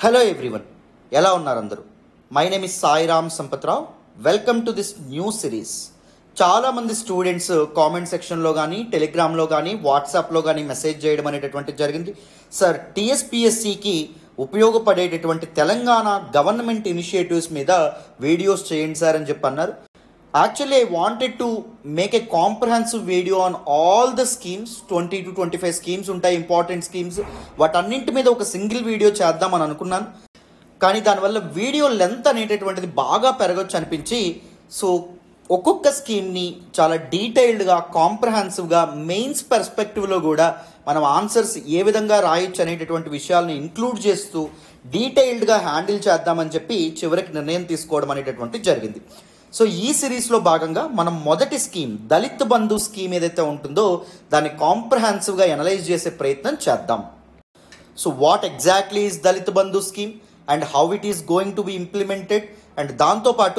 Hello everyone ఎలా ఉన్నారు అందరూ my name is Sairam Sampathrao welcome to this new series చాలామంది స్టూడెంట్స్ కామెంట్ సెక్షన్లో కానీ టెలిగ్రామ్లో కానీ వాట్సాప్లో కానీ మెసేజ్ చేయడం అనేటటువంటిది జరిగింది సార్ టీఎస్పిఎస్సికి ఉపయోగపడేటటువంటి తెలంగాణ గవర్నమెంట్ ఇనిషియేటివ్స్ మీద వీడియోస్ చేయండి సార్ అని చెప్పి అన్నారు actually I wanted to make a comprehensive video on all the schemes twenty to twenty five schemes ఉంటాయి ఇంపార్టెంట్ స్కీమ్స్ వాటన్నింటి మీద ఒక సింగిల్ వీడియో చేద్దామని అనుకున్నాను కానీ దానివల్ల వీడియో లెంత్ అనేటటువంటిది బాగా పెరగచ్చు అనిపించి సో ఒక్కొక్క స్కీమ్ని చాలా డీటెయిల్డ్గా కాంప్రహెన్సివ్గా మెయిన్స్ పర్స్పెక్టివ్లో కూడా మనం ఆన్సర్స్ ఏ విధంగా రాయొచ్చు అనేటటువంటి విషయాలను ఇంక్లూడ్ చేస్తూ డీటెయిల్డ్గా హ్యాండిల్ చేద్దామని చెప్పి చివరికి నిర్ణయం తీసుకోవడం అనేటటువంటి జరిగింది సో ఈ సిరీస్లో భాగంగా మనం మొదటి స్కీమ్ దళిత్ బంధు స్కీమ్ ఏదైతే ఉంటుందో దాన్ని కాంప్రహెన్సివ్గా ఎనలైజ్ చేసే ప్రయత్నం చేద్దాం so what exactly is Dalit Bandhu scheme and how it is going to be implemented and దాంతోపాటు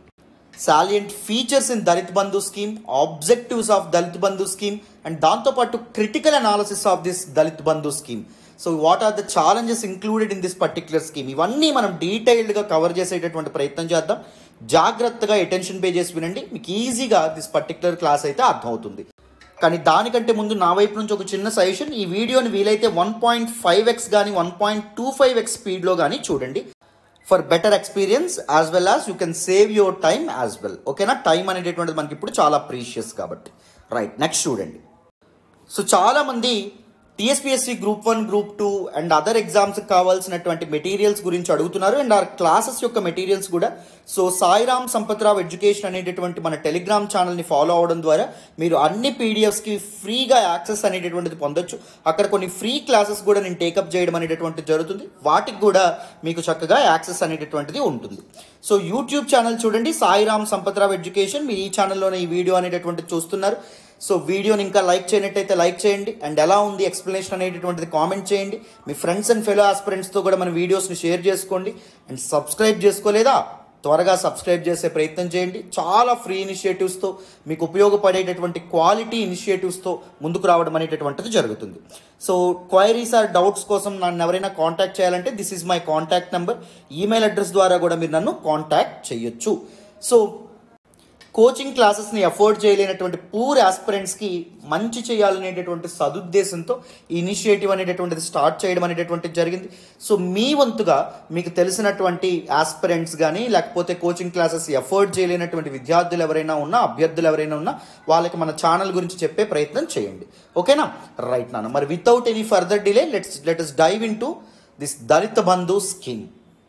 salient features in Dalit Bandhu scheme objectives of Dalit Bandhu scheme and దాంతోపాటు critical analysis of this Dalit Bandhu scheme so what are the challenges included in this particular scheme ఇవన్నీ మనం డీటెయిల్డ్గా cover చేసేటటువంటి ప్రయత్నం చేద్దాం జాగ్రత్తగా attention pay చేసి వినండి మీకు ఈజీగా దిస్ పర్టిక్యులర్ క్లాస్ అయితే అర్థమవుతుంది కానీ దానికంటే ముందు నా వైపు నుంచి ఒక చిన్న సజెషన్ ఈ వీడియోని వీలైతే వన్ పాయింట్ ఫైవ్ ఎక్స్ కానీ one point two five X స్పీడ్లో కానీ చూడండి for better experience as well as you can save your time as well ఓకేనా టైం అనేటటువంటిది మనకి ఇప్పుడు చాలా ప్రీషియస్ కాబట్టి రైట్ నెక్స్ట్ చూడండి సో చాలామంది TSPSC group one group two and other ఎగ్జామ్స్కి కావాల్సినటువంటి మెటీరియల్స్ గురించి అడుగుతున్నారు అండ్ ఆ క్లాసెస్ యొక్క మెటీరియల్స్ కూడా సో సాయిరామ్ సంపత్రావ్ ఎడ్యుకేషన్ అనేటటువంటి మన టెలిగ్రామ్ ఛానల్ని ఫాలో అవడం ద్వారా మీరు అన్ని పీడిఎఫ్స్కి ఫ్రీగా యాక్సెస్ అనేటటువంటిది పొందొచ్చు అక్కడ కొన్ని ఫ్రీ క్లాసెస్ కూడా నేను టేకప్ చేయడం అనేటటువంటిది జరుగుతుంది వాటికి కూడా మీకు చక్కగా యాక్సెస్ అనేటటువంటిది ఉంటుంది సో యూట్యూబ్ ఛానల్ చూడండి సాయిరామ్ సంపత్రావ్ ఎడ్యుకేషన్ మీ ఈ ఛానల్లోనే ఈ వీడియో అనేటటువంటిది చూస్తున్నారు సో వీడియోని ఇంకా లైక్ చేయనట్టయితే లైక్ చేయండి అండ్ ఎలా ఉంది ఎక్స్ప్లెనేషన్ అనేటటువంటిది కామెంట్ చేయండి మీ ఫ్రెండ్స్ అండ్ ఫెలో ఆస్పిరెంట్స్తో కూడా మన వీడియోస్ని షేర్ చేసుకోండి అండ్ సబ్స్క్రైబ్ చేసుకోలేదా త్వరగా సబ్స్క్రైబ్ చేసే ప్రయత్నం చేయండి చాలా ఫ్రీ ఇనిషియేటివ్స్తో మీకు ఉపయోగపడేటటువంటి క్వాలిటీ ఇనిషియేటివ్స్తో ముందుకు రావడం అనేటటువంటిది జరుగుతుంది సో క్వైరీస్ ఆర్ డౌట్స్ కోసం నన్ను ఎవరైనా కాంటాక్ట్ చేయాలంటే this is my contact number email address ద్వారా కూడా మీరు నన్ను కాంటాక్ట్ చేయొచ్చు సో కోచింగ్ క్లాసెస్ని అఫోర్డ్ చేయలేనటువంటి పూర్ ఆస్పిరెంట్స్కి మంచి చేయాలనేటటువంటి సదుద్దేశంతో ఈ ఇనిషియేటివ్ అనేటటువంటిది స్టార్ట్ చేయడం అనేటటువంటిది జరిగింది సో మీ వంతుగా మీకు తెలిసినటువంటి ఆస్పిరెంట్స్ కానీ లేకపోతే కోచింగ్ క్లాసెస్ అఫోర్డ్ చేయలేనటువంటి విద్యార్థులు ఎవరైనా ఉన్నా అభ్యర్థులు ఎవరైనా ఉన్నా వాళ్ళకి మన ఛానల్ గురించి చెప్పే ప్రయత్నం చేయండి ఓకేనా రైట్ నాన్న మరి without any further delay let's let us dive into this Dalita Bandhu scheme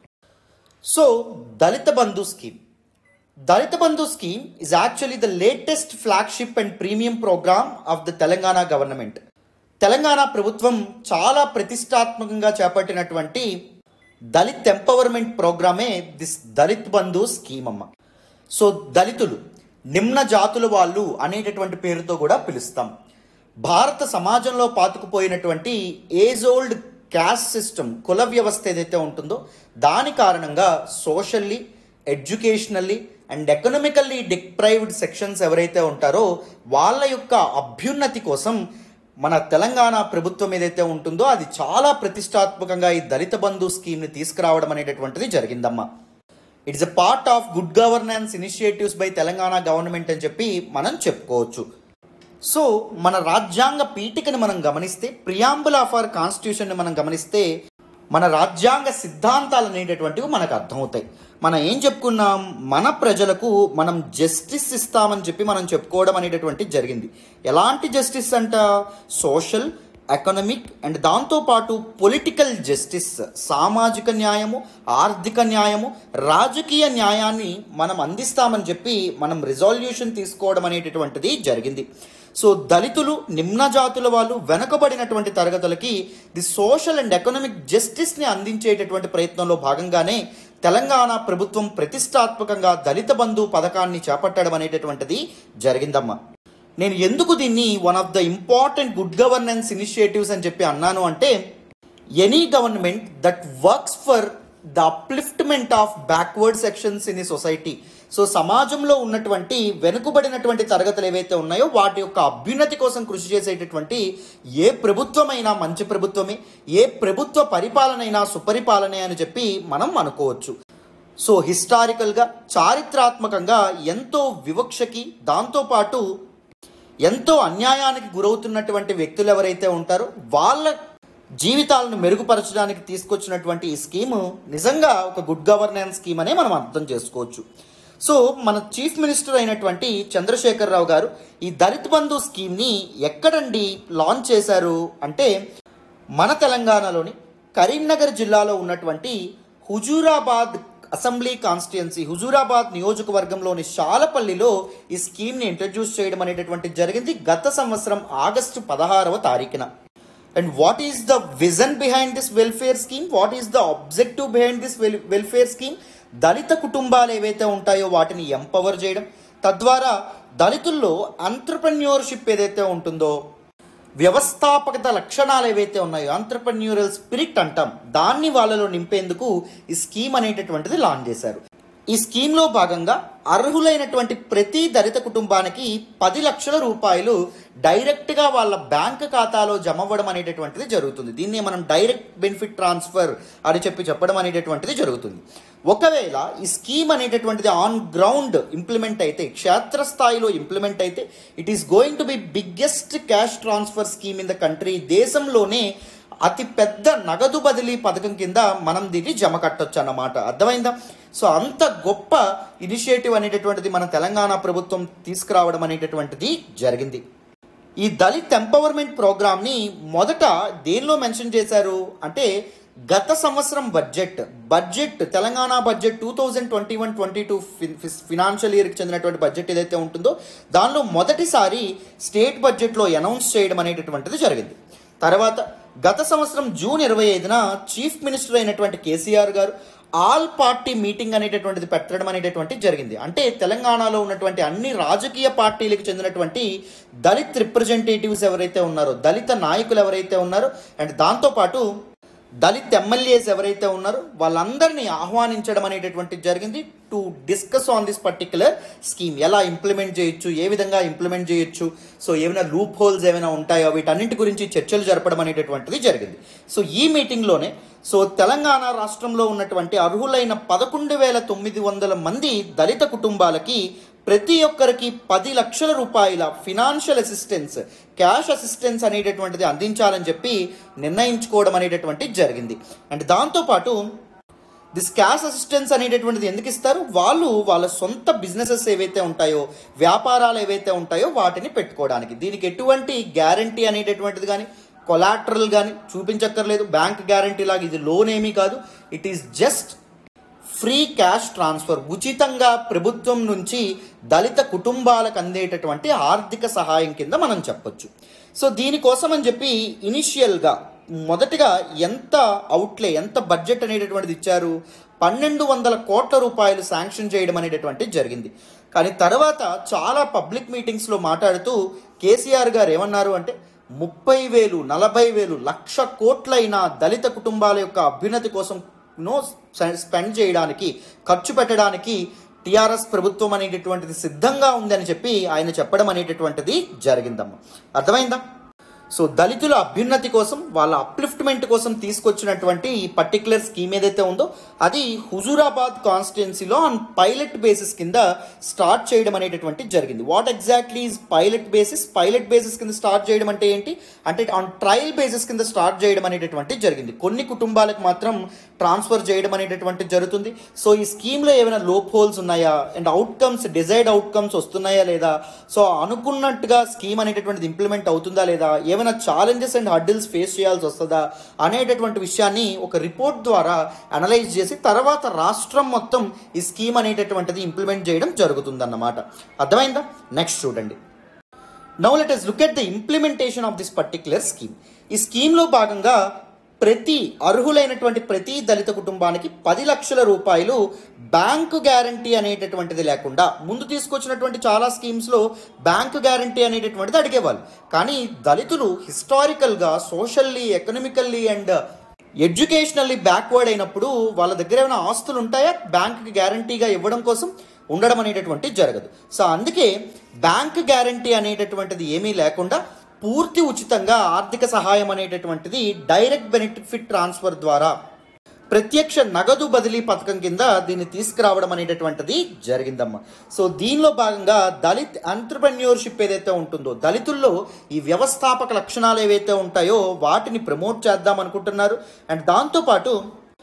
so Dalita Bandhu scheme Dalita Bandhu scheme is actually the latest flagship and premium program of the Telangana government Telangana ప్రభుత్వం చాలా ప్రతిష్టాత్మకంగా చేపట్టినటువంటి దళిత్ ఎంపవర్మెంట్ ప్రోగ్రామే దిస్ దళిత్ బంధు స్కీమ్ అమ్మ సో దళితులు నిమ్న జాతుల వాళ్ళు అనేటటువంటి పేరుతో కూడా పిలుస్తాం భారత సమాజంలో పాతుకుపోయినటువంటి ఏజ్ ఓల్డ్ క్యాస్ట్ సిస్టమ్ కుల వ్యవస్థ ఏదైతే ఉంటుందో దాని కారణంగా socially educationally and economically deprived sections ఎవరైతే ఉంటారో వాళ్ళ యొక్క అభ్యున్నతి కోసం మన తెలంగాణ ప్రభుత్వం ఏదైతే ఉంటుందో అది చాలా ప్రతిష్టాత్మకంగా ఈ దళిత బంధు స్కీమ్ని తీసుకురావడం అనేటటువంటిది జరిగిందమ్మా it's a part of good governance initiatives by Telangana government అని చెప్పి మనం చెప్పుకోవచ్చు సో మన రాజ్యాంగ పీఠికని మనం గమనిస్తే ప్రియాంబుల్ ఆఫ్ అవర్ కాన్స్టిట్యూషన్ని మనం గమనిస్తే మన రాజ్యాంగ సిద్ధాంతాలు అనేటటువంటివి మనకు అర్థమవుతాయి మనం ఏం చెప్పుకున్నాం మన ప్రజలకు మనం జస్టిస్ ఇస్తామని చెప్పి మనం చెప్పుకోవడం అనేటటువంటి జరిగింది ఎలాంటి జస్టిస్ అంట సోషల్ ఎకనమిక్ అండ్ దాంతోపాటు పొలిటికల్ జస్టిస్ సామాజిక న్యాయము ఆర్థిక న్యాయము రాజకీయ న్యాయాన్ని మనం అందిస్తామని చెప్పి మనం రిజాల్యూషన్ తీసుకోవడం అనేటటువంటిది జరిగింది సో దళితులు నిమ్న జాతుల వాళ్ళు వెనకబడినటువంటి తరగతులకి ది సోషల్ అండ్ ఎకనామిక్ జస్టిస్ని అందించేటటువంటి ప్రయత్నంలో భాగంగానే తెలంగాణ ప్రభుత్వం ప్రతిష్టాత్మకంగా దళిత బంధు పథకాన్ని చేపట్టడం అనేటటువంటిది జరిగిందమ్మా నేను ఎందుకు దీన్ని one of the important good governance initiatives అని చెప్పి అన్నాను అంటే any government that works for the upliftment of backward sections in ఈ సొసైటీ సో సమాజంలో ఉన్నటువంటి వెనుకబడినటువంటి తరగతులు ఏవైతే ఉన్నాయో వాటి యొక్క అభ్యున్నతి కోసం కృషి చేసేటటువంటి ఏ ప్రభుత్వమైనా మంచి ప్రభుత్వమే ఏ ప్రభుత్వ పరిపాలనైనా సుపరిపాలనే అని చెప్పి మనం అనుకోవచ్చు సో హిస్టారికల్గా చారిత్రాత్మకంగా ఎంతో వివక్షకి దాంతోపాటు ఎంతో అన్యాయానికి గురవుతున్నటువంటి వ్యక్తులు ఎవరైతే ఉంటారో వాళ్ళ జీవితాలను మెరుగుపరచడానికి తీసుకొచ్చినటువంటి ఈ స్కీము నిజంగా ఒక గుడ్ గవర్నెన్స్ స్కీమ్ అనే మనం అర్థం చేసుకోవచ్చు సో మన చీఫ్ మినిస్టర్ అయినటువంటి చంద్రశేఖరరావు గారు ఈ దళిత్ బంధు స్కీమ్ని ఎక్కడండి లాంచ్ చేశారు అంటే మన తెలంగాణలోని కరీంనగర్ జిల్లాలో ఉన్నటువంటి హుజూరాబాద్ అసెంబ్లీ కాన్స్టిట్యున్సీ హుజూరాబాద్ నియోజకవర్గంలోని శాలపల్లిలో ఈ స్కీమ్ని ఇంట్రడ్యూస్ చేయడం అనేటటువంటి జరిగింది గత సంవత్సరం ఆగస్టు పదహారవ తారీఖున and what is the vision behind this welfare scheme what is the objective behind this well welfare scheme దళిత కుటుంబాలు ఏవైతే ఉంటాయో వాటిని ఎంపవర్ చేయడం తద్వారా దళితుల్లో అంటర్ప్రెన్యూర్షిప్ ఏదైతే ఉంటుందో వ్యవస్థాపకత లక్షణాలు ఏవైతే ఉన్నాయో ఆంటర్ప్రెన్యూరల్ స్పిరిట్ అంటాం దాన్ని వాళ్ళలో నింపేందుకు ఈ స్కీమ్ అనేటటువంటిది లాంచ్ చేశారు ఈ స్కీమ్లో భాగంగా అర్హులైనటువంటి ప్రతి దళిత కుటుంబానికి పది లక్షల రూపాయలు డైరెక్ట్గా వాళ్ళ బ్యాంక్ ఖాతాలో జమ అవ్వడం అనేటటువంటిది జరుగుతుంది దీన్ని మనం డైరెక్ట్ బెనిఫిట్ ట్రాన్స్ఫర్ అని చెప్పి చెప్పడం అనేటటువంటిది జరుగుతుంది ఒకవేళ ఈ స్కీమ్ అనేటటువంటిది ఆన్ గ్రౌండ్ ఇంప్లిమెంట్ అయితే క్షేత్రస్థాయిలో ఇంప్లిమెంట్ అయితే it is going to be biggest cash transfer scheme in the country దేశంలోనే అతి పెద్ద నగదు బదిలీ పథకం కింద మనం దీన్ని జమ కట్టొచ్చు అన్నమాట అర్థమైందా సో అంత గొప్ప ఇనిషియేటివ్ అనేటటువంటిది మన తెలంగాణ ప్రభుత్వం తీసుకురావడం అనేటటువంటిది జరిగింది ఈ దళిత్ ఎంపవర్మెంట్ ప్రోగ్రామ్ని మొదట దేనిలో మెన్షన్ చేశారు అంటే గత సంవత్సరం budget budget Telangana budget two thousand twenty one twenty two financial ఇయర్కి చెందినటువంటి బడ్జెట్ ఏదైతే ఉంటుందో దానిలో మొదటిసారి స్టేట్ బడ్జెట్లో అనౌన్స్ చేయడం అనేటటువంటిది జరిగింది తర్వాత గత సంవత్సరం జూన్ ఇరవై ఐదున చీఫ్ మినిస్టర్ అయినటువంటి కేసీఆర్ గారు ఆల్ పార్టీ మీటింగ్ అనేటటువంటిది పెట్టడం అనేటటువంటిది జరిగింది అంటే తెలంగాణలో ఉన్నటువంటి అన్ని రాజకీయ పార్టీలకు చెందినటువంటి దళిత్ రిప్రజెంటేటివ్స్ ఎవరైతే ఉన్నారో దళిత నాయకులు ఎవరైతే ఉన్నారో అండ్ దాంతోపాటు దళిత్ ఎమ్మెల్యేస్ ఎవరైతే ఉన్నారో వాళ్ళందరినీ ఆహ్వానించడం అనేటటువంటిది జరిగింది to discuss on this particular scheme ఎలా ఇంప్లిమెంట్ చేయొచ్చు ఏ విధంగా ఇంప్లిమెంట్ చేయొచ్చు సో ఏమైనా లూప్ హోల్స్ ఏమైనా ఉంటాయో వీటన్నింటి గురించి చర్చలు జరపడం అనేటటువంటిది జరిగింది సో ఈ మీటింగ్లోనే సో తెలంగాణ రాష్ట్రంలో ఉన్నటువంటి అర్హులైన పదకొండు వేల తొమ్మిది వందల మంది దళిత కుటుంబాలకి ప్రతి ఒక్కరికి పది లక్షల రూపాయల ఫినాన్షియల్ అసిస్టెన్స్ క్యాష్ అసిస్టెన్స్ అనేటటువంటిది అందించాలని చెప్పి నిర్ణయించుకోవడం అనేటటువంటిది జరిగింది అండ్ దాంతోపాటు దిస్ క్యాష్ అసిస్టెన్స్ అనేటటువంటిది ఎందుకు ఇస్తారు వాళ్ళు వాళ్ళ సొంత బిజినెసెస్ ఏవైతే ఉంటాయో వ్యాపారాలు ఏవైతే ఉంటాయో వాటిని పెట్టుకోవడానికి దీనికి ఎటువంటి గ్యారంటీ అనేటటువంటిది కానీ కొలాటరల్ కానీ చూపించక్కర్లేదు బ్యాంక్ గ్యారంటీ లాగా ఇది లోన్ ఏమీ కాదు it is just free cash transfer ఉచితంగా ప్రభుత్వం నుంచి దళిత కుటుంబాలకు అందేటటువంటి ఆర్థిక సహాయం కింద మనం చెప్పొచ్చు సో దీనికోసం అని చెప్పి ఇనిషియల్గా మొదటిగా ఎంత అవుట్లే ఎంత బడ్జెట్ అనేటటువంటిది ఇచ్చారు పన్నెండు వందల కోట్ల రూపాయలు శాంక్షన్ చేయడం అనేటటువంటిది జరిగింది కానీ తర్వాత చాలా పబ్లిక్ మీటింగ్స్లో మాట్లాడుతూ కేసీఆర్ గారు ఏమన్నారు అంటే ముప్పై వేలు నలభై వేలు లక్ష కోట్లైన దళిత కుటుంబాల యొక్క అభ్యున్నతి కోసం నో స్పెండ్ చేయడానికి ఖర్చు పెట్టడానికి టీఆర్ఎస్ ప్రభుత్వం అనేటటువంటిది సిద్ధంగా ఉందని చెప్పి ఆయన చెప్పడం అనేటటువంటిది జరిగిందమ్మా అర్థమైందా సో దళితుల అభ్యున్నతి కోసం వాళ్ళ అప్లిఫ్ట్మెంట్ కోసం తీసుకొచ్చినటువంటి ఈ పర్టికులర్ స్కీమ్ ఏదైతే ఉందో అది హుజూరాబాద్ కాన్స్టిట్యున్సీలో ఆన్ పైలట్ బేసిస్ కింద స్టార్ట్ చేయడం అనేటటువంటి జరిగింది what exactly is pilot basis pilot basis కింద స్టార్ట్ చేయడం అంటే ఏంటి అంటే ఆన్ ట్రయల్ బేసిస్ కింద స్టార్ట్ చేయడం అనేటటువంటి జరిగింది కొన్ని కుటుంబాలకు మాత్రం ట్రాన్స్ఫర్ చేయడం అనేటటువంటి జరుగుతుంది సో ఈ స్కీమ్లో ఏమైనా లోప్ హోల్స్ ఉన్నాయా అండ్ అవుట్కమ్స్ డిజైర్డ్ అవుట్కమ్స్ వస్తున్నాయా లేదా సో అనుకున్నట్టుగా స్కీమ్ అనేటటువంటిది ఇంప్లిమెంట్ అవుతుందా లేదా ఏమైనా ఛాలెంజెస్ అండ్ హడ్డిల్స్ ఫేస్ చేయాల్సి వస్తుందా అనేటటువంటి విషయాన్ని ఒక రిపోర్ట్ ద్వారా అనలైజ్ చేసి తర్వాత రాష్ట్రం మొత్తం ఈ స్కీమ్ అనేటటువంటిది ఇంప్లిమెంట్ చేయడం జరుగుతుందన్నమాట అర్థమైందా నెక్స్ట్ చూడండి now let us look at the implementation of this particular scheme ఈ స్కీమ్లో భాగంగా ప్రతి అర్హులైనటువంటి ప్రతి దళిత కుటుంబానికి పది లక్షల రూపాయలు బ్యాంకు గ్యారంటీ అనేటటువంటిది లేకుండా ముందు తీసుకొచ్చినటువంటి చాలా స్కీమ్స్లో బ్యాంకు గ్యారంటీ అనేటటువంటిది అడిగేవాళ్ళు కానీ దళితులు హిస్టారికల్గా socially economically and educationally backward అయినప్పుడు వాళ్ళ దగ్గర ఏమైనా ఆస్తులు ఉంటాయా బ్యాంక్కి గ్యారంటీగా ఇవ్వడం కోసం ఉండడం అనేటటువంటి జరగదు సో అందుకే బ్యాంక్ గ్యారంటీ అనేటటువంటిది ఏమీ లేకుండా పూర్తి ఉచితంగా ఆర్థిక సహాయం అనేటటువంటిది డైరెక్ట్ బెనిఫిట్ ట్రాన్స్ఫర్ ద్వారా ప్రత్యక్ష నగదు బదిలీ పథకం కింద దీన్ని తీసుకురావడం అనేటటువంటిది జరిగిందమ్మా సో దీనిలో భాగంగా దళిత్ ఎంటర్ప్రెన్యూర్షిప్ ఏదైతే ఉంటుందో దళితుల్లో ఈ వ్యవస్థాపక లక్షణాలు ఏవైతే ఉంటాయో వాటిని ప్రమోట్ చేద్దాం అనుకుంటున్నారు అండ్ దాంతోపాటు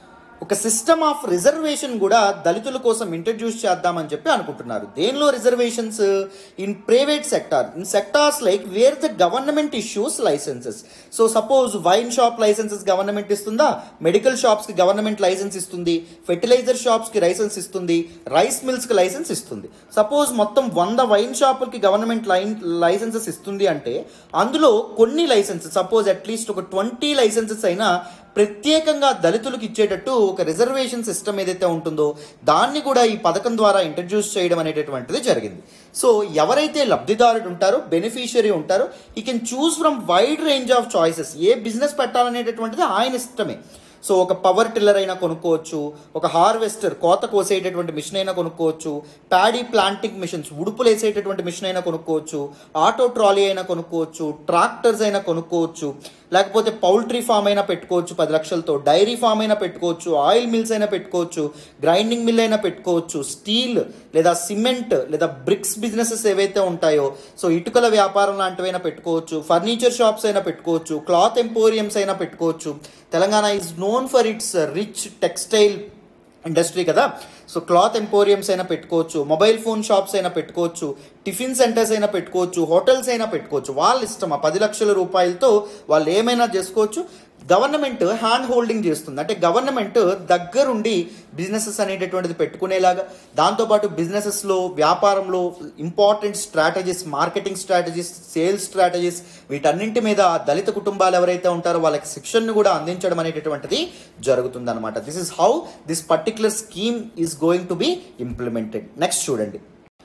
ఒక సిస్టమ్ ఆఫ్ రిజర్వేషన్ కూడా దళితుల కోసం ఇంట్రడ్యూస్ చేద్దామని చెప్పి అనుకుంటున్నారు దేనిలో reservations in private sector in sectors like where the government issues licenses so suppose wine shop licenses government ఇస్తుందా మెడికల్ షాప్స్కి గవర్నమెంట్ లైసెన్స్ ఇస్తుంది ఫెర్టిలైజర్ షాప్స్కి లైసెన్స్ ఇస్తుంది రైస్ మిల్స్కి లైసెన్స్ ఇస్తుంది సపోజ్ మొత్తం వంద వైన్ షాపులకి గవర్నమెంట్ లైన్ లైసెన్సెస్ ఇస్తుంది అంటే అందులో కొన్ని లైసెన్సెస్ సపోజ్ అట్లీస్ట్ ఒక ట్వంటీ లైసెన్సెస్ అయినా ప్రత్యేకంగా దళితులకు ఇచ్చేటట్టు ఒక రిజర్వేషన్ సిస్టమ్ ఏదైతే ఉంటుందో దాన్ని కూడా ఈ పథకం ద్వారా ఇంట్రడ్యూస్ చేయడం అనేటటువంటిది జరిగింది సో ఎవరైతే లబ్ధిదారుడు ఉంటారో బెనిఫిషియరీ ఉంటారో he can choose from wide range of choices ఏ బిజినెస్ పెట్టాలనేటటువంటిది ఆయన ఇష్టమే సో ఒక పవర్ టిల్లర్ అయినా కొనుక్కోవచ్చు ఒక హార్వెస్టర్ కోత కోసేటటువంటి మిషన్ అయినా కొనుక్కోవచ్చు ప్యాడీ ప్లాంటింగ్ మిషన్స్ ఉడుపులు వేసేటటువంటి మిషన్ అయినా కొనుక్కోవచ్చు ఆటో ట్రాలీ అయినా కొనుక్కోవచ్చు ట్రాక్టర్స్ అయినా కొనుక్కోవచ్చు లేకపోతే పౌల్ట్రీ ఫామ్ అయినా పెట్టుకోవచ్చు పది లక్షలతో డైరీ ఫామ్ అయినా పెట్టుకోవచ్చు ఆయిల్ మిల్స్ అయినా పెట్టుకోవచ్చు గ్రైండింగ్ మిల్ అయినా పెట్టుకోవచ్చు స్టీల్ లేదా సిమెంట్ లేదా బ్రిక్స్ బిజినెసెస్ ఏవైతే ఉంటాయో సో ఇటుకల వ్యాపారం లాంటివైనా పెట్టుకోవచ్చు ఫర్నిచర్ షాప్స్ అయినా పెట్టుకోవచ్చు క్లాత్ ఎంపోరియంస్ అయినా పెట్టుకోవచ్చు Telangana is known for its rich textile industry కదా సో క్లాత్ ఎంపోరియంస్ అయినా పెట్టుకోవచ్చు మొబైల్ ఫోన్ షాప్స్ అయినా పెట్టుకోవచ్చు టిఫిన్ సెంటర్స్ అయినా పెట్టుకోవచ్చు హోటల్స్ అయినా పెట్టుకోవచ్చు వాళ్ళ ఇష్టం ఆ పది లక్షల రూపాయలతో వాళ్ళు ఏమైనా చేసుకోవచ్చు గవర్నమెంట్ హ్యాండ్ హోల్డింగ్ చేస్తుంది అంటే గవర్నమెంట్ దగ్గరుండి బిజినెసెస్ అనేటటువంటిది పెట్టుకునేలాగా దాంతోపాటు బిజినెసెస్లో వ్యాపారంలో important strategies marketing strategies sales strategies వీటన్నింటి మీద దళిత కుటుంబాలు ఎవరైతే ఉంటారో వాళ్ళకి శిక్షణను కూడా అందించడం అనేటటువంటిది జరుగుతుందన్నమాట this is how this particular scheme is going to be implemented next చూడండి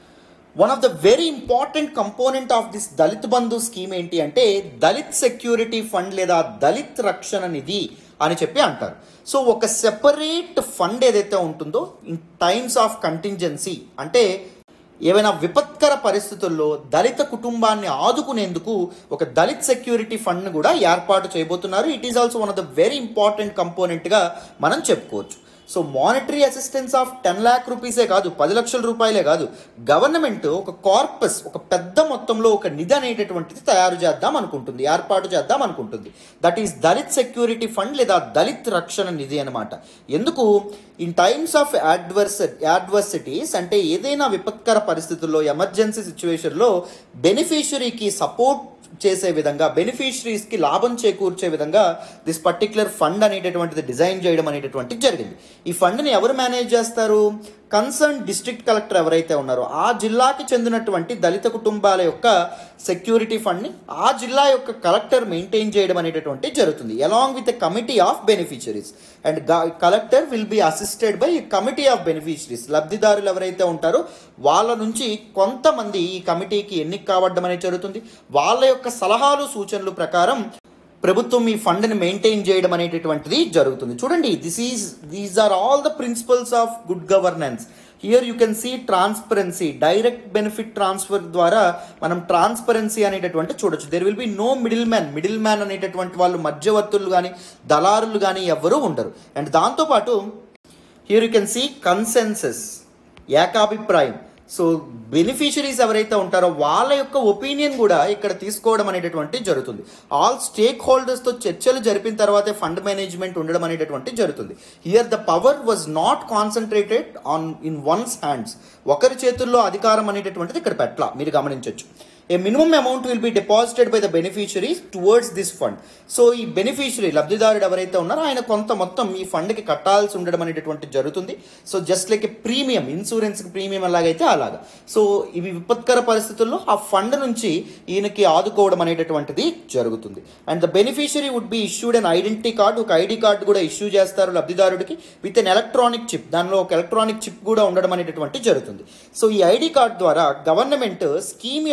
one of the very important component of this Dalit Bandhu scheme ఏంటి అంటే దళిత్ సెక్యూరిటీ ఫండ్ లేదా దళిత్ రక్షణ నిధి అని చెప్పి అంటారు సో ఒక సెపరేట్ ఫండ్ ఏదైతే ఉంటుందో ఇన్ టైమ్స్ ఆఫ్ కంటింజెన్సీ అంటే ఏవైనా విపత్కర పరిస్థితుల్లో దళిత కుటుంబాన్ని ఆదుకునేందుకు ఒక దళిత్ సెక్యూరిటీ ఫండ్ కూడా ఏర్పాటు చేయబోతున్నారు it is also one of the very important కంపోనెంట్గా మనం చెప్పుకోవచ్చు so monetary assistance of ten lakh రూపీసే కాదు పది లక్షల రూపాయలే కాదు గవర్నమెంట్ ఒక కార్పస్ ఒక పెద్ద మొత్తంలో ఒక నిధి అనేటటువంటిది తయారు చేద్దాం అనుకుంటుంది ఏర్పాటు చేద్దాం అనుకుంటుంది that is Dalit security fund లేదా దళిత్ రక్షణ నిధి అనమాట ఎందుకు in times of adverse adversities అంటే ఏదైనా విపత్కర పరిస్థితుల్లో ఎమర్జెన్సీ సిచ్యువేషన్లో బెనిఫిషరీకి సపోర్ట్ చేసే విధంగా బెనిఫిషరీస్కి లాభం చేకూర్చే విధంగా దిస్ పర్టిక్యులర్ ఫండ్ అనేటటువంటిది డిజైన్ చేయడం అనేటటువంటిది జరిగింది ఈ ఫండ్ని ఎవరు మేనేజ్ చేస్తారు కన్సర్న్ డిస్ట్రిక్ట్ కలెక్టర్ ఎవరైతే ఉన్నారో ఆ జిల్లాకి చెందినటువంటి దళిత కుటుంబాల యొక్క సెక్యూరిటీ ఫండ్ని ఆ జిల్లా యొక్క కలెక్టర్ మెయింటైన్ చేయడం అనేటటువంటి జరుగుతుంది along with a committee of beneficiaries and collector will be assisted by committee of beneficiaries లబ్ధిదారులు ఎవరైతే ఉంటారో వాళ్ళ నుంచి కొంతమంది ఈ కమిటీకి ఎన్నిక కావడం అనేది జరుగుతుంది వాళ్ళ యొక్క సలహాలు సూచనలు ప్రకారం ప్రభుత్వం ఈ ఫండ్ని మెయింటైన్ చేయడం అనేటటువంటిది జరుగుతుంది చూడండి this is these are all the principles of good governance here you can see transparency direct benefit transfer ద్వారా మనం ట్రాన్స్పరెన్సీ అనేటటువంటి చూడొచ్చు there will be no middleman middleman అనేటటువంటి వాళ్ళు మధ్యవర్తులు కానీ దళారులు కానీ ఎవ్వరూ ఉండరు అండ్ దాంతోపాటు here you can see consensus ఏకాభిప్రాయం సో బెనిఫిషరీస్ ఎవరైతే ఉంటారో వాళ్ళ యొక్క ఒపీనియన్ కూడా ఇక్కడ తీసుకోవడం అనేటటువంటి జరుగుతుంది ఆల్ స్టేక్ హోల్డర్స్తో చర్చలు జరిపిన తర్వాతే ఫండ్ మేనేజ్మెంట్ ఉండడం అనేటటువంటి జరుగుతుంది here the power was not concentrated on in one's hands ఒకరి చేతుల్లో అధికారం అనేటటువంటిది ఇక్కడ పెట్టలా మీరు గమనించవచ్చు a minimum amount will be deposited by the beneficiaries towards this fund so ఈ బెనిఫిషరీ లబ్ధిదారుడు ఎవరైతే ఉన్నారో ఆయన కొంత మొత్తం ఈ ఫండ్కి కట్టాల్సి ఉండడం అనేటటువంటి జరుగుతుంది so just like a premium ఇన్సూరెన్స్కి ప్రీమియం ఎలాగైతే అలాగా సో ఇవి విపత్కర పరిస్థితుల్లో ఆ ఫండ్ నుంచి ఈయనకి ఆదుకోవడం అనేటటువంటిది జరుగుతుంది and the beneficiary would be issued an identity card ఒక ఐడి కార్డు కూడా ఇష్యూ చేస్తారు లబ్ధిదారుడికి విత్ అన్ ఎలక్ట్రానిక్ చిప్ దానిలో ఒక ఎలక్ట్రానిక్ చిప్ కూడా ఉండడం అనేటటువంటి జరుగుతుంది సో ఈ ఐడి కార్డు ద్వారా గవర్నమెంట్ స్కీమ్ యొక్క ప్రోగ్రామ్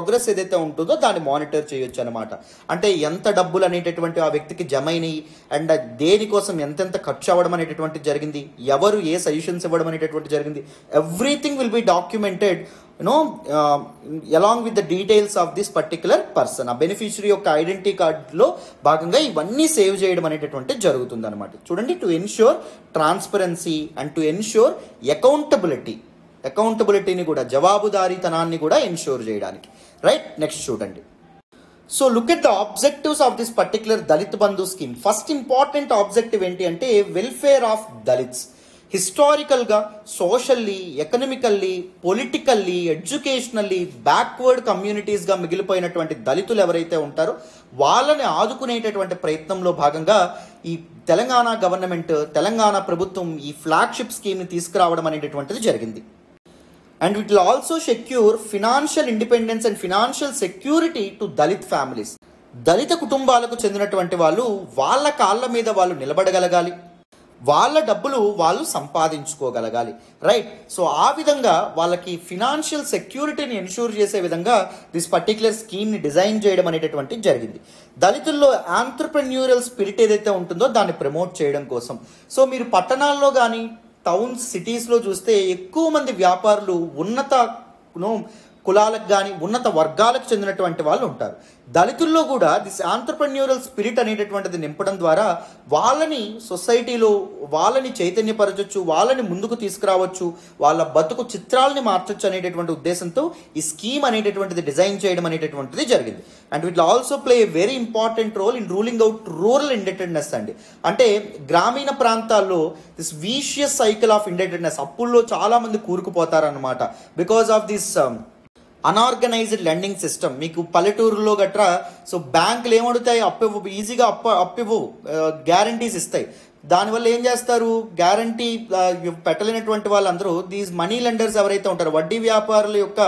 ప్రోగ్రెస్ ఏదైతే ఉంటుందో దాన్ని మానిటర్ చేయొచ్చు అనమాట అంటే ఎంత డబ్బులు అనేటటువంటి ఆ వ్యక్తికి జమ అయినాయి అండ్ దేనికోసం ఎంతెంత ఖర్చు అవ్వడం అనేటటువంటి జరిగింది ఎవరు ఏ సజెషన్స్ ఇవ్వడం అనేటటువంటి జరిగింది everything will be documented you know along with the details of this particular person ఆ బెనిఫిషరీ యొక్క ఐడెంటిటీ కార్డులో భాగంగా ఇవన్నీ సేవ్ చేయడం అనేటటువంటి జరుగుతుంది అనమాట చూడండి to ensure transparency and to ensure accountability అకౌంటబిలిటీని కూడా జవాబుదారీతనాన్ని కూడా ఎన్ష్యూర్ చేయడానికి రైట్ నెక్స్ట్ చూడండి so look at the objectives of this particular Dalit Bandhu scheme first important objective ఏంటి అంటే వెల్ఫేర్ ఆఫ్ దళిత్స్ హిస్టారికల్గా socially economically politically educationally backward కమ్యూనిటీస్గా మిగిలిపోయినటువంటి దళితులు ఎవరైతే ఉంటారో వాళ్ళని ఆదుకునేటటువంటి ప్రయత్నంలో భాగంగా ఈ తెలంగాణ గవర్నమెంట్ తెలంగాణ ప్రభుత్వం ఈ ఫ్లాగ్షిప్ స్కీమ్ని తీసుకురావడం అనేటటువంటిది జరిగింది and it will also secure financial independence and financial security to Dalit families దళిత కుటుంబాలకు చెందినటువంటి వాళ్ళు వాళ్ళ కాళ్ళ మీద వాళ్ళు నిలబడగలగాలి వాళ్ళ డబ్బులు వాళ్ళు సంపాదించుకోగలగాలి రైట్ సో ఆ విధంగా వాళ్ళకి ఫినాన్షియల్ సెక్యూరిటీని ఎన్షూర్ చేసే విధంగా దిస్ పర్టికులర్ స్కీమ్ని డిజైన్ చేయడం అనేటటువంటి జరిగింది దళితుల్లో ఆంటర్ప్రెన్యూరల్ స్పిరిట్ ఏదైతే ఉంటుందో దాన్ని ప్రమోట్ చేయడం కోసం సో మీరు పట్టణాల్లో కానీ టౌన్స్ సిటీస్లో చూస్తే ఎక్కువ మంది వ్యాపారులు ఉన్నత ను, కులాలకు కానీ ఉన్నత వర్గాలకు చెందినటువంటి వాళ్ళు ఉంటారు దళితుల్లో కూడా దిస్ ఆంటర్ప్రెన్యూరల్ స్పిరిట్ అనేటటువంటిది నింపడం ద్వారా వాళ్ళని సొసైటీలో వాళ్ళని చైతన్యపరచవచ్చు వాళ్ళని ముందుకు తీసుకురావచ్చు వాళ్ళ బతుకు చిత్రాలని మార్చొచ్చు అనేటటువంటి ఉద్దేశంతో ఈ స్కీమ్ అనేటటువంటిది డిజైన్ చేయడం అనేటటువంటిది జరిగింది and it also play a very important role in ruling out rural indebtedness అండి అంటే గ్రామీణ ప్రాంతాల్లో this vicious cycle of indebtedness అప్పుల్లో చాలా మంది కూరుకుపోతారనమాట because of this unorganized lending system మీకు పల్లెటూరులో గట్రా సో బ్యాంకులు ఏమడుతాయి అప్పివ్వు ఈజీగా అప్ప అప్పివ్వు గ్యారంటీస్ ఇస్తాయి దానివల్ల ఏం చేస్తారు గ్యారంటీ పెట్టలేనటువంటి వాళ్ళందరూ దీస్ మనీ లెండర్స్ ఎవరైతే ఉంటారో వడ్డీ వ్యాపారుల యొక్క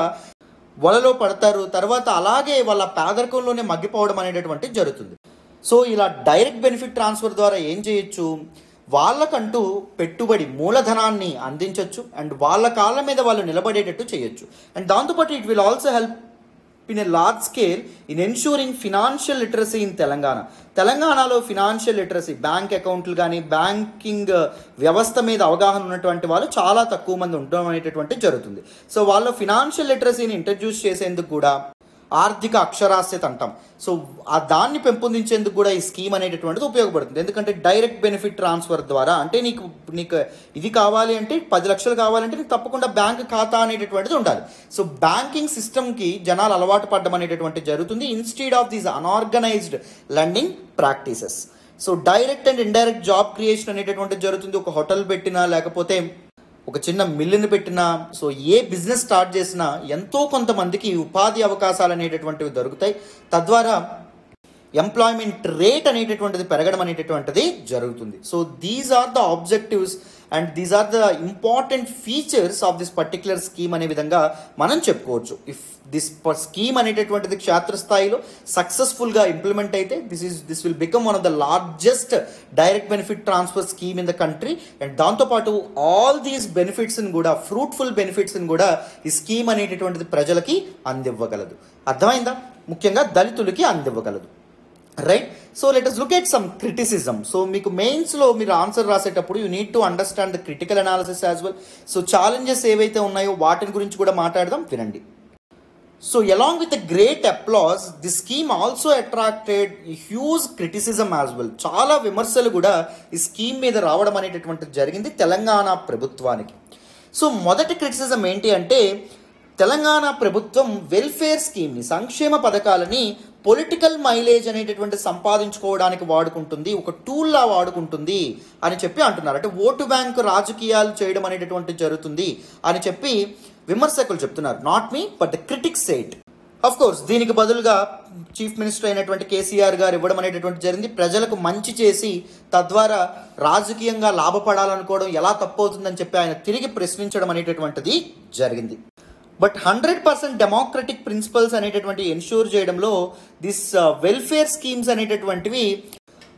వలలో పడతారు తర్వాత అలాగే వాళ్ళ పేదరికంలోనే మగ్గిపోవడం అనేటటువంటి జరుగుతుంది సో ఇలా డైరెక్ట్ బెనిఫిట్ ట్రాన్స్ఫర్ ద్వారా ఏం చేయొచ్చు వాళ్ళకంటూ పెట్టుబడి మూలధనాన్ని అందించవచ్చు అండ్ వాళ్ళ కాళ్ళ మీద వాళ్ళు నిలబడేటట్టు చేయొచ్చు అండ్ దాంతోపాటు it will also help in a large scale in ensuring financial literacy in Telangana తెలంగాణలో ఫినాన్షియల్ లిటరసీ బ్యాంక్ అకౌంట్లు కానీ బ్యాంకింగ్ వ్యవస్థ మీద అవగాహన ఉన్నటువంటి వాళ్ళు చాలా తక్కువ మంది ఉండడం అనేటటువంటి జరుగుతుంది సో వాళ్ళ ఫినాన్షియల్ లిటరసీని ఇంట్రడ్యూస్ చేసేందుకు కూడా ఆర్థిక అక్షరాస్యత అంటాం సో ఆ దాన్ని పెంపొందించేందుకు కూడా ఈ స్కీమ్ అనేటటువంటిది ఉపయోగపడుతుంది ఎందుకంటే డైరెక్ట్ బెనిఫిట్ ట్రాన్స్ఫర్ ద్వారా అంటే నీకు నీకు ఇది కావాలి అంటే పది లక్షలు కావాలంటే నీకు తప్పకుండా బ్యాంక్ ఖాతా అనేటటువంటిది ఉండాలి సో బ్యాంకింగ్ సిస్టమ్కి జనాలు అలవాటు పడడం అనేటటువంటి జరుగుతుంది instead of these unorganized lending practices so direct and indirect job creation అనేటటువంటిది జరుగుతుంది ఒక హోటల్ పెట్టినా లేకపోతే ఒక చిన్న మిల్లుని పెట్టినా సో ఏ బిజినెస్ స్టార్ట్ చేసినా ఎంతో కొంతమందికి ఉపాధి అవకాశాలు అనేటటువంటివి దొరుకుతాయి తద్వారా ఎంప్లాయ్మెంట్ రేట్ అనేటటువంటిది పెరగడం అనేటటువంటిది జరుగుతుంది so these are the objectives and these are the important features of this particular scheme అనే విధంగా మనం చెప్పుకోవచ్చు ఇఫ్ దిస్ స్కీమ్ అనేటటువంటిది క్షేత్రస్థాయిలో సక్సెస్ఫుల్గా ఇంప్లిమెంట్ అయితే this is this will become one of the largest direct benefit transfer scheme in the country and దాంతోపాటు all these బెనిఫిట్స్ని కూడా ఫ్రూట్ఫుల్ బెనిఫిట్స్ని కూడా ఈ స్కీమ్ అనేటటువంటిది ప్రజలకి అందివ్వగలదు అర్థమైందా ముఖ్యంగా దళితులకి అందివ్వగలదు right so let us look at some criticism so మీకు మెయిన్స్లో మీరు ఆన్సర్ రాసేటప్పుడు you need to understand the critical analysis as well so challenges ఏవైతే ఉన్నాయో వాటిని గురించి కూడా మాట్లాడదాం వినండి so along with great applause the scheme also attracted huge criticism as well చాలా విమర్శలు కూడా ఈ స్కీమ్ మీద రావడం అనేటటువంటిది జరిగింది తెలంగాణ ప్రభుత్వానికి సో మొదటి క్రిటిసిజం ఏంటి అంటే తెలంగాణ ప్రభుత్వం వెల్ఫేర్ స్కీమ్ని సంక్షేమ పథకాలని పొలిటికల్ మైలేజ్ అనేటటువంటి సంపాదించుకోవడానికి వాడుకుంటుంది ఒక టూల్లా వాడుకుంటుంది అని చెప్పి అంటున్నారు అంటే ఓటు బ్యాంక్ రాజకీయాలు చేయడం అనేటటువంటి జరుగుతుంది అని చెప్పి విమర్శకులు చెప్తున్నారు not me but the critics cite of course దీనికి బదులుగా చీఫ్ మినిస్టర్ అయినటువంటి కేసీఆర్ గారు ఇవ్వడం అనేటటువంటి జరిగింది ప్రజలకు మంచి చేసి తద్వారా రాజకీయంగా లాభపడాలనుకోవడం ఎలా తప్పవుతుందని చెప్పి ఆయన తిరిగి ప్రశ్నించడం అనేటటువంటిది జరిగింది but hundred percent democratic principles అనేటటువంటి ఎన్ష్యూర్ చేయడంలో దిస్ వెల్ఫేర్ స్కీమ్స్ అనేటటువంటివి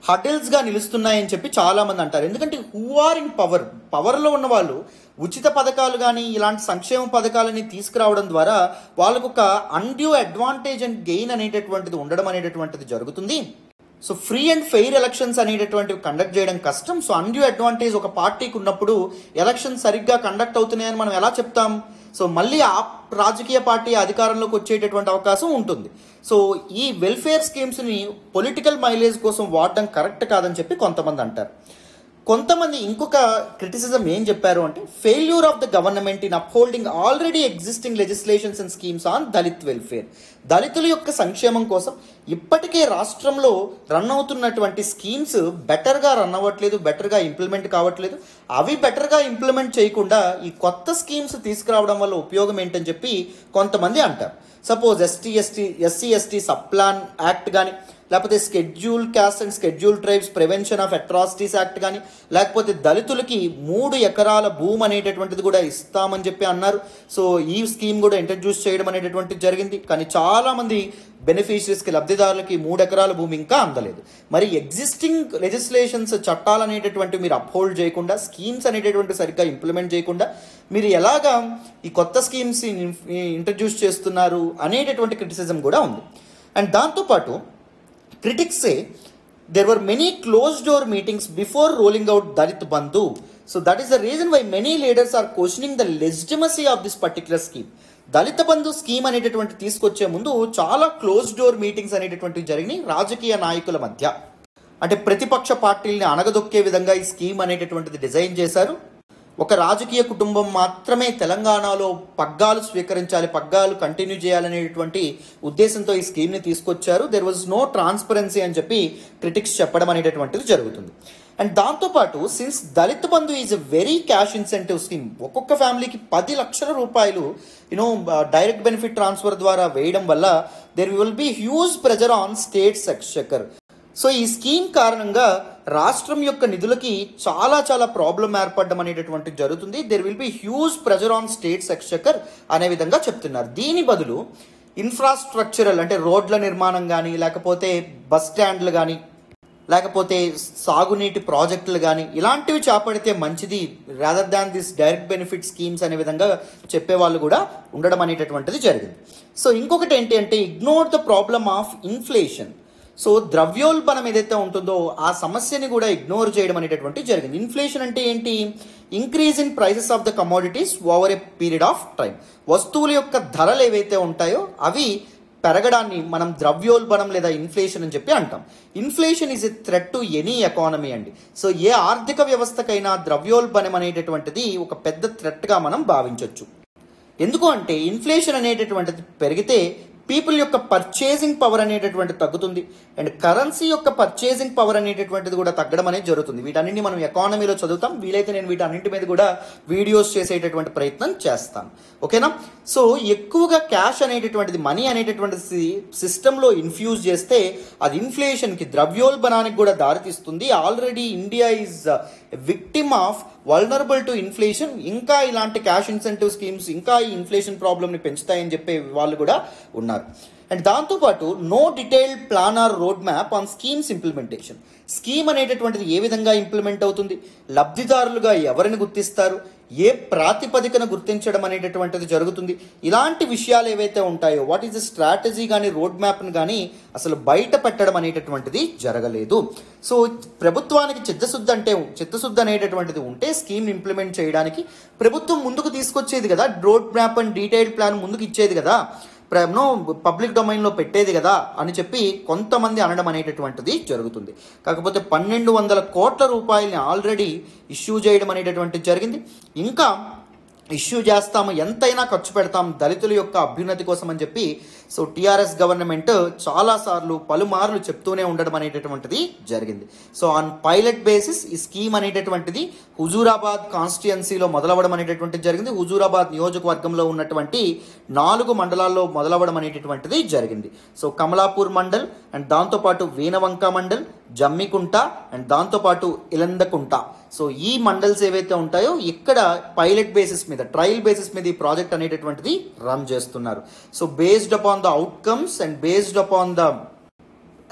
హడిల్స్గా నిలుస్తున్నాయని చెప్పి చాలామంది అంటారు ఎందుకంటే హూ ఆర్ ఇన్ పవర్ పవర్లో ఉన్న వాళ్ళు ఉచిత పథకాలు కానీ ఇలాంటి సంక్షేమ పథకాలని తీసుకురావడం ద్వారా వాళ్ళకు ఒక అన్డ్యూ అడ్వాంటేజ్ అండ్ గెయిన్ అనేటటువంటిది ఉండడం అనేటటువంటిది జరుగుతుంది so free and fair elections అనేటటువంటివి కండక్ట్ చేయడం కష్టం సో అన్డ్యూ అడ్వాంటేజ్ ఒక పార్టీకి ఉన్నప్పుడు ఎలక్షన్ సరిగ్గా కండక్ట్ అవుతున్నాయని మనం ఎలా చెప్తాం సో మళ్ళీ ఆ రాజకీయ పార్టీ అధికారంలోకి వచ్చేటటువంటి అవకాశం ఉంటుంది సో ఈ వెల్ఫేర్ స్కీమ్స్ని పొలిటికల్ మైలేజ్ కోసం వాడడం కరెక్ట్ కాదని చెప్పి కొంతమంది అంటారు కొంతమంది ఇంకొక క్రిటిసిజం ఏం చెప్పారు అంటే failure of the government in upholding already existing legislations and schemes on Dalit welfare దళితుల యొక్క సంక్షేమం కోసం ఇప్పటికే రాష్ట్రంలో రన్ అవుతున్నటువంటి స్కీమ్స్ బెటర్గా రన్ అవ్వట్లేదు బెటర్గా ఇంప్లిమెంట్ కావట్లేదు అవి బెటర్గా ఇంప్లిమెంట్ చేయకుండా ఈ కొత్త స్కీమ్స్ తీసుకురావడం వల్ల ఉపయోగం ఏంటని చెప్పి కొంతమంది అంటారు suppose ST ST SC ST subplan act కానీ లేకపోతే schedule caste and schedule tribes prevention of atrocities act కానీ లేకపోతే దళితులకి మూడు ఎకరాల భూమి అనేటటువంటిది కూడా ఇస్తామని చెప్పి అన్నారు సో ఈ స్కీమ్ కూడా ఇంట్రడ్యూస్ చేయడం అనేటటువంటిది జరిగింది కానీ చాలామంది బెనిఫిషరీస్కి లబ్ధిదారులకి మూడు ఎకరాల భూమి ఇంకా అందలేదు మరి ఎగ్జిస్టింగ్ లెజిస్లేషన్స్ చట్టాలు అనేటటువంటి మీరు అప్హోల్డ్ చేయకుండా స్కీమ్స్ అనేటటువంటి సరిగ్గా ఇంప్లిమెంట్ చేయకుండా మీరు ఎలాగా ఈ కొత్త స్కీమ్స్ ఇంట్రడ్యూస్ చేస్తున్నారు అనేటటువంటి క్రిటిసిజం కూడా ఉంది అండ్ దాంతోపాటు critics say there were many closed door meetings before rolling out Dalit Bandhu. So that is the reason why many leaders are questioning the legitimacy of this particular scheme. Dalit Bandhu scheme అనేటటువంటి తీసుకొచ్చే ముందు చాలా close door meetings అనేటటువంటివి జరిగినాయి రాజకీయ నాయకుల మధ్య అంటే ప్రతిపక్ష పార్టీల్ని అణగదొక్కే విధంగా ఈ స్కీమ్ అనేటటువంటిది డిజైన్ చేశారు ఒక రాజకీయ కుటుంబం మాత్రమే తెలంగాణలో పగ్గాలు స్వీకరించాలి పగ్గాలు కంటిన్యూ చేయాలనేటువంటి ఉద్దేశంతో ఈ స్కీమ్ని తీసుకొచ్చారు దెర్ వాజ్ నో ట్రాన్స్పరెన్సీ అని చెప్పి క్రిటిక్స్ చెప్పడం అనేటటువంటిది జరుగుతుంది అండ్ దాంతోపాటు since Dalit Bandhu is a very cash incentive scheme ఒక్కొక్క ఫ్యామిలీకి పది లక్షల రూపాయలు యూనో డైరెక్ట్ బెనిఫిట్ ట్రాన్స్ఫర్ ద్వారా వేయడం వల్ల there will be huge pressure on state exchequer so ఈ స్కీమ్ కారణంగా రాష్ట్రం యొక్క నిధులకి చాలా చాలా ప్రాబ్లం ఏర్పడడం అనేటటువంటిది జరుగుతుంది there will be huge pressure on state exchequer అనే విధంగా చెప్తున్నారు దీని బదులు ఇన్ఫ్రాస్ట్రక్చరల్ అంటే రోడ్ల నిర్మాణం కానీ లేకపోతే బస్ స్టాండ్లు కానీ లేకపోతే సాగునీటి ప్రాజెక్టులు కానీ ఇలాంటివి చేపడితే మంచిది rather than this direct benefit schemes అనే విధంగా చెప్పేవాళ్ళు కూడా ఉండడం అనేటటువంటిది జరిగింది సో ఇంకొకటి ఏంటి అంటే ignore the problem of inflation so ద్రవ్యోల్బణం ఏదైతే ఉంటుందో ఆ సమస్యని కూడా ఇగ్నోర్ చేయడం అనేటటువంటి జరిగింది ఇన్ఫ్లేషన్ అంటే ఏంటి increase in prices of the commodities over a period of time వస్తువుల యొక్క ధరలు ఏవైతే ఉంటాయో అవి పెరగడాన్ని మనం ద్రవ్యోల్బణం లేదా ఇన్ఫ్లేషన్ అని చెప్పి అంటాం inflation is a threat to any economy అండి సో ఏ ఆర్థిక వ్యవస్థకైనా ద్రవ్యోల్బణం అనేటటువంటిది ఒక పెద్ద థ్రెట్గా మనం భావించవచ్చు ఎందుకు అంటే ఇన్ఫ్లేషన్ అనేటటువంటిది పెరిగితే పీపుల్ యొక్క పర్చేసింగ్ పవర్ అనేటటువంటి తగ్గుతుంది అండ్ కరెన్సీ యొక్క పర్చేసింగ్ పవర్ అనేటటువంటిది కూడా తగ్గడం అనేది జరుగుతుంది వీటన్నింటిని మనం ఎకానమీలో చదువుతాం వీలైతే నేను వీటన్నింటి మీద కూడా వీడియోస్ చేసేటటువంటి ప్రయత్నం చేస్తాను ఓకేనా సో ఎక్కువగా క్యాష్ అనేటటువంటిది మనీ అనేటటువంటిది సిస్టంలో ఇన్ఫ్యూజ్ చేస్తే అది ఇన్ఫ్లేషన్కి ద్రవ్యోల్బణానికి కూడా దారితీస్తుంది already India is victim of vulnerable to inflation ఇంకా ఇలాంటి క్యాష్ ఇన్సెంటివ్ స్కీమ్స్ ఇంకా ఈ ఇన్ఫ్లేషన్ ప్రాబ్లమ్ని పెంచుతాయని చెప్పే వాళ్ళు కూడా ఉన్నారు అండ్ దాంతోపాటు no detailed plan or roadmap on schemes implementation scheme అనేటటువంటిది ఏ విధంగా ఇంప్లిమెంట్ అవుతుంది లబ్ధిదారులుగా ఎవరిని గుర్తిస్తారు ఏ ప్రాతిపదికన గుర్తించడం అనేటటువంటిది జరుగుతుంది ఇలాంటి విషయాలు ఏవైతే ఉంటాయో వాట్ ఈస్ ద స్ట్రాటజీ కానీ రోడ్ మ్యాప్ని కానీ అసలు బయట పెట్టడం అనేటటువంటిది జరగలేదు సో ప్రభుత్వానికి చిత్తశుద్ధి అంటే చిత్తశుద్ధి అనేటటువంటిది ఉంటే స్కీమ్ ఇంప్లిమెంట్ చేయడానికి ప్రభుత్వం ముందుకు తీసుకొచ్చేది కదా roadmap and detailed plan ముందుకు ఇచ్చేది కదా నో పబ్లిక్ డొమైన్లో పెట్టేది కదా అని చెప్పి కొంతమంది అనడం అనేటటువంటిది జరుగుతుంది కాకపోతే పన్నెండు వందల కోట్ల రూపాయలని ఆల్రెడీ ఇష్యూ చేయడం అనేటటువంటిది జరిగింది ఇంకా ఇష్యూ చేస్తాము ఎంతైనా ఖర్చు పెడతాం దళితుల యొక్క అభ్యున్నతి కోసం అని చెప్పి సో టీఆర్ఎస్ గవర్నమెంట్ చాలాసార్లు పలుమార్లు చెప్తూనే ఉండడం అనేటటువంటిది జరిగింది సో ఆన్ పైలట్ బేసిస్ ఈ స్కీమ్ అనేటటువంటిది హుజూరాబాద్ కాన్స్టిట్యుయన్సీలో మొదలవడం అనేటటువంటిది జరిగింది హుజూరాబాద్ నియోజకవర్గంలో ఉన్నటువంటి నాలుగు మండలాల్లో మొదలవడం అనేటటువంటిది జరిగింది సో కమలాపూర్ మండల్ అండ్ దాంతోపాటు వీణవంక మండల్ జమ్మికుంట అండ్ దాంతోపాటు ఇలందకుంట సో ఈ మండల్స్ ఏవైతే ఉంటాయో ఇక్కడ పైలట్ బేసిస్ మీద ట్రయల్ బేసిస్ మీద ఈ ప్రాజెక్ట్ అనేటటువంటిది రన్ చేస్తున్నారు so based upon the outcomes and based upon the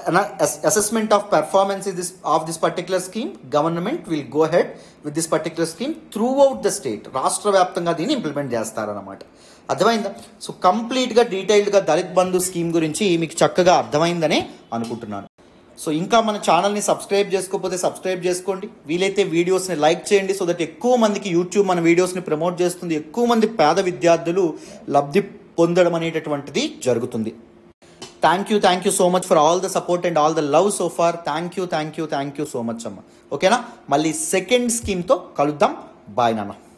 assessment of performance is this, of this particular scheme, government will go ahead with this particular scheme throughout the state. రాష్ట్ర వ్యాప్తంగా దీన్ని implement చేస్తారన్నమాట అర్థమైందా so కంప్లీట్గా డీటెయిల్డ్గా Dalit Bandhu scheme గురించి మీకు చక్కగా అర్థమైందనే అనుకుంటున్నాను సో ఇంకా మన ఛానల్ని సబ్స్క్రైబ్ చేసుకోకపోతే సబ్స్క్రైబ్ చేసుకోండి వీలైతే వీడియోస్ని లైక్ చేయండి సో దట్ ఎక్కువ మందికి యూట్యూబ్ మన వీడియోస్ని ప్రమోట్ చేస్తుంది ఎక్కువ మంది పేద విద్యార్థులు లబ్ధి పొందడం అనేటటువంటిది జరుగుతుంది thank you thank you so much for all the support and all the love so far thank you thank you thank you so much అమ్మ ఓకేనా మళ్ళీ సెకండ్ స్కీమ్తో కలుద్దాం బాయ్ నాన్న